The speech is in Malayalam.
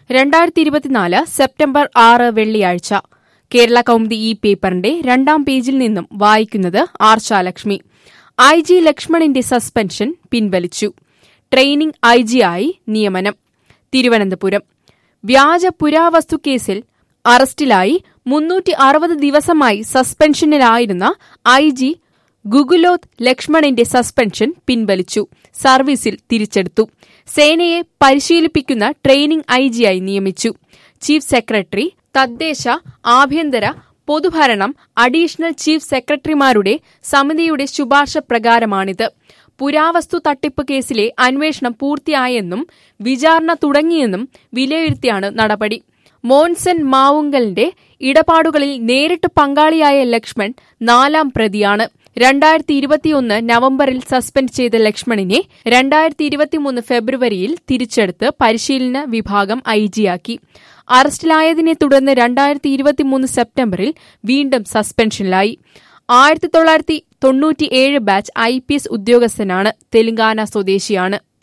രണ്ടായിരത്തി ഇരുപത്തിനാല് സെപ്റ്റംബർ ആറ് വെള്ളിയാഴ്ച കേരള കൗമുദി ഈ പേപ്പറിന്റെ രണ്ടാം പേജിൽ നിന്നും വായിക്കുന്നത് ആർച്ചാലക്ഷ്മി ഐ ജി ലക്ഷ്മണിന്റെ സസ്പെൻഷൻ പിൻവലിച്ചു ട്രെയിനിംഗ് ഐ ജിയായി നിയമനം തിരുവനന്തപുരം വ്യാജ പുരാവസ്തു കേസിൽ അറസ്റ്റിലായി മുന്നൂറ്റി അറുപത് ദിവസമായി സസ്പെൻഷനിലായിരുന്ന ഐ ജി ഗുഗുലോത് ലക്ഷ്മണിന്റെ സസ്പെൻഷൻ പിൻവലിച്ചു സർവീസിൽ തിരിച്ചെടുത്തു സേനയെ പരിശീലിപ്പിക്കുന്ന ട്രെയിനിംഗ് ഐ ജിയായി നിയമിച്ചു ചീഫ് സെക്രട്ടറി തദ്ദേശ ആഭ്യന്തര പൊതുഭരണം അഡീഷണൽ ചീഫ് സെക്രട്ടറിമാരുടെ സമിതിയുടെ ശുപാർശ പ്രകാരമാണിത് പുരാവസ്തു തട്ടിപ്പ് കേസിലെ അന്വേഷണം പൂർത്തിയായെന്നും വിചാരണ തുടങ്ങിയെന്നും വിലയിരുത്തിയാണ് നടപടി മോൻസൻ മാവുങ്കലിന്റെ ഇടപാടുകളിൽ നേരിട്ട് പങ്കാളിയായ ലക്ഷ്മൺ നാലാം പ്രതിയാണ് രണ്ടായിരത്തി ഇരുപത്തിയൊന്ന് നവംബറിൽ സസ്പെൻഡ് ചെയ്ത ലക്ഷ്മണിനെ രണ്ടായിരത്തി ഇരുപത്തിമൂന്ന് ഫെബ്രുവരിയിൽ തിരിച്ചെടുത്ത് പരിശീലന വിഭാഗം ഐ ജിയാക്കി അറസ്റ്റിലായതിനെ തുടർന്ന് രണ്ടായിരത്തി ഇരുപത്തിമൂന്ന് സെപ്റ്റംബറിൽ വീണ്ടും സസ്പെൻഷനിലായി ആയിരത്തി തൊള്ളായിരത്തി തൊണ്ണൂറ്റിയേഴ് ബാച്ച് ഐ പി എസ് ഉദ്യോഗസ്ഥനാണ് തെലങ്കാന സ്വദേശിയാണ്